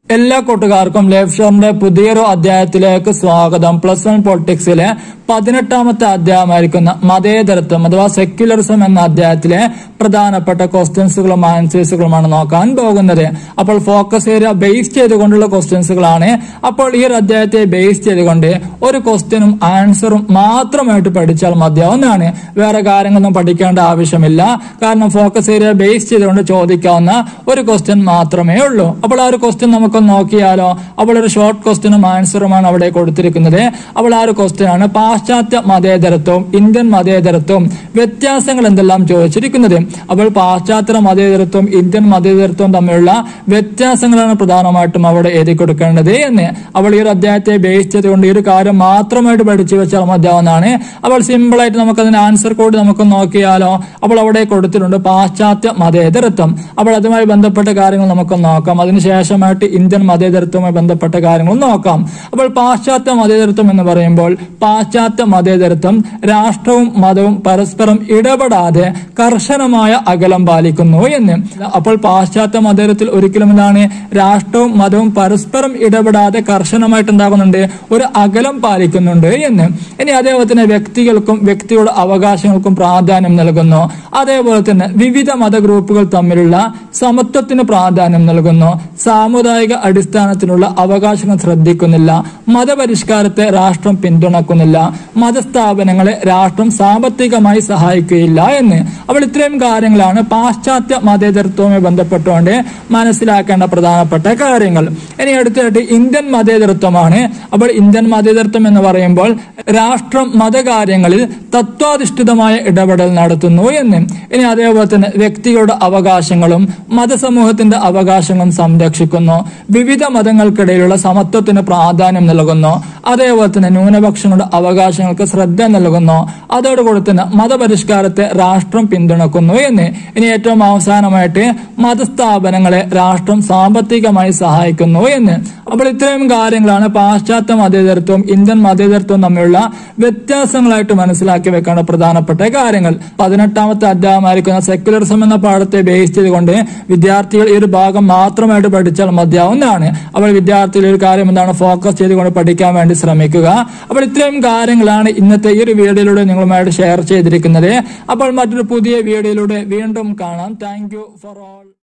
എല്ലാ കൂട്ടുകാർക്കും ലൈഫ് ഷോറിന്റെ പുതിയൊരു അധ്യായത്തിലേക്ക് സ്വാഗതം പ്ലസ് വൺ പൊളിറ്റിക്സിലെ പതിനെട്ടാമത്തെ അധ്യായമായിരിക്കുന്ന മതേതരത്വം അഥവാ സെക്യുലറിസം എന്ന അധ്യായത്തിലെ പ്രധാനപ്പെട്ട ക്വസ്റ്റ്യൻസുകളും ആൻസേഴ്സുകളുമാണ് നോക്കാൻ പോകുന്നത് അപ്പോൾ ഫോക്കസ് ഏരിയ ബേസ് ചെയ്തുകൊണ്ടുള്ള ക്വസ്റ്റ്യൻസുകളാണ് അപ്പോൾ ഈ ഒരു അധ്യായത്തെ ബേസ് ചെയ്തുകൊണ്ട് ഒരു ക്വസ്റ്റ്യനും ആൻസറും മാത്രമായിട്ട് പഠിച്ചാൽ മതിയാവുന്നതാണ് വേറെ കാര്യങ്ങളൊന്നും പഠിക്കേണ്ട ആവശ്യമില്ല കാരണം ഫോക്കസ് ഏരിയ ബേസ് ചെയ്തുകൊണ്ട് ചോദിക്കാവുന്ന ഒരു ക്വസ്റ്റ്യൻ മാത്രമേ ഉള്ളൂ അപ്പോൾ ആ ഒരു ക്വസ്റ്റ്യൻ നമുക്കൊന്ന് നോക്കിയാലോ അപ്പോൾ ഒരു ഷോർട്ട് ക്വസ്റ്റ്യനും ആൻസറുമാണ് അവിടെ കൊടുത്തിരിക്കുന്നത് അപ്പോൾ ആ ഒരു ക്വസ്റ്റ്യൻ ആണ് പാശ്ചാത്യ മതേതരത്വവും ഇന്ത്യൻ മതേതരത്വവും വ്യത്യാസങ്ങൾ എന്തെല്ലാം ചോദിച്ചിരിക്കുന്നത് അപ്പോൾ പാശ്ചാത്യ മതേതരത്വവും ഇന്ത്യൻ മതേതരത്വവും തമ്മിലുള്ള വ്യത്യാസങ്ങളാണ് പ്രധാനമായിട്ടും അവിടെ എഴുതി കൊടുക്കേണ്ടത് എന്ന് അപ്പോൾ ഈ ഒരു അധ്യായത്തെ ബേസ് ചെയ്തുകൊണ്ട് ഈ ഒരു കാര്യം മാത്രമായിട്ട് പഠിച്ചു വെച്ചാൽ മതിയാവുന്നതാണ് അപ്പോൾ സിമ്പിൾ ആയിട്ട് നമുക്ക് അതിന് ആൻസർ കോഡ് നമുക്ക് നോക്കിയാലോ അപ്പോൾ അവിടെ കൊടുത്തിട്ടുണ്ട് പാശ്ചാത്യ മതേതരത്വം അപ്പോൾ അതുമായി ബന്ധപ്പെട്ട കാര്യങ്ങൾ നമുക്ക് നോക്കാം അതിനുശേഷമായിട്ട് ഇന്ത്യൻ മതേതരത്വവുമായി ബന്ധപ്പെട്ട കാര്യങ്ങൾ നോക്കാം അപ്പോൾ പാശ്ചാത്യ മതേതരത്വം എന്ന് പറയുമ്പോൾ പാശ്ചാത്യ മതേതരത്വം രാഷ്ട്രവും മതവും പരസ്പരം ഇടപെടാതെ കർശനമായ അകലം പാലിക്കുന്നു എന്ന് അപ്പോൾ പാശ്ചാത്യ മതേതരത്തിൽ ഒരിക്കലും എന്താണ് രാഷ്ട്രവും മതവും പരസ്പരം ഇടപെടാതെ കർശനമായിട്ട് എന്താകുന്നുണ്ട് ഒരു അകലം പാലിക്കുന്നുണ്ട് എന്ന് ഇനി അതേപോലെ തന്നെ വ്യക്തികൾക്കും വ്യക്തിയുടെ അവകാശങ്ങൾക്കും പ്രാധാന്യം നൽകുന്നു അതേപോലെ തന്നെ വിവിധ മതഗ്രൂപ്പുകൾ തമ്മിലുള്ള സമത്വത്തിന് പ്രാധാന്യം നൽകുന്നു സാമുദായിക അടിസ്ഥാനത്തിലുള്ള അവകാശങ്ങൾ ശ്രദ്ധിക്കുന്നില്ല മതപരിഷ്കാരത്തെ രാഷ്ട്രം പിന്തുണക്കുന്നില്ല മതസ്ഥാപനങ്ങളെ രാഷ്ട്രം സാമ്പത്തികമായി സഹായിക്കുകയില്ല എന്ന് അപ്പോൾ ഇത്രയും കാര്യങ്ങളാണ് പാശ്ചാത്യ മതേതരത്വവുമായി ബന്ധപ്പെട്ടുകൊണ്ട് മനസ്സിലാക്കേണ്ട പ്രധാനപ്പെട്ട കാര്യങ്ങൾ ഇനി അടുത്തായിട്ട് ഇന്ത്യൻ മതേതരത്വമാണ് അപ്പോൾ ഇന്ത്യൻ മതേതരത്വം എന്ന് പറയുമ്പോൾ രാഷ്ട്രം മതകാര്യങ്ങളിൽ തത്വാധിഷ്ഠിതമായ ഇടപെടൽ നടത്തുന്നു എന്ന് ഇനി അതേപോലെ തന്നെ വ്യക്തികളുടെ അവകാശങ്ങളും മതസമൂഹത്തിന്റെ അവകാശങ്ങളും സംരക്ഷിക്കുന്നു വിവിധ മതങ്ങൾക്കിടയിലുള്ള സമത്വത്തിന് പ്രാധാന്യം നൽകുന്നു അതേപോലെ തന്നെ ന്യൂനപക്ഷങ്ങളുടെ അവകാശങ്ങൾക്ക് ശ്രദ്ധ നൽകുന്നു അതോടുകൂടി തന്നെ മതപരിഷ്കാരത്തെ രാഷ്ട്രം പിന്തുണക്കുന്നു എന്ന് ഇനി ഏറ്റവും അവസാനമായിട്ട് മതസ്ഥാപനങ്ങളെ രാഷ്ട്രം സാമ്പത്തികമായി സഹായിക്കുന്നു എന്ന് അപ്പോൾ ഇത്രയും കാര്യങ്ങളാണ് പാശ്ചാത്യ മതേതരത്വവും ഇന്ത്യൻ മതേതരത്വവും തമ്മിലുള്ള വ്യത്യാസങ്ങളായിട്ട് മനസ്സിലാക്കി വെക്കേണ്ട പ്രധാനപ്പെട്ട കാര്യങ്ങൾ പതിനെട്ടാമത്തെ അധ്യായമായിരിക്കുന്ന സെക്യുലറിസം എന്ന പാഠത്തെ ബേസ് ചെയ്തുകൊണ്ട് വിദ്യാർത്ഥികൾ ഈ ഒരു ഭാഗം മാത്രമായിട്ട് പഠിച്ചാൽ മതിയാവുന്നതാണ് അപ്പോൾ വിദ്യാർത്ഥികൾ ഒരു കാര്യം എന്താണ് ഫോക്കസ് ചെയ്തുകൊണ്ട് പഠിക്കാൻ വേണ്ടി ശ്രമിക്കുക അപ്പോൾ ഇത്രയും കാര്യങ്ങളാണ് ഇന്നത്തെ ഈ ഒരു വീഡിയോയിലൂടെ നിങ്ങളുമായിട്ട് ഷെയർ ചെയ്തിരിക്കുന്നത് അപ്പോൾ മറ്റൊരു പുതിയ വീഡിയോയിലൂടെ വീണ്ടും കാണാം താങ്ക് ഫോർ ഓൾ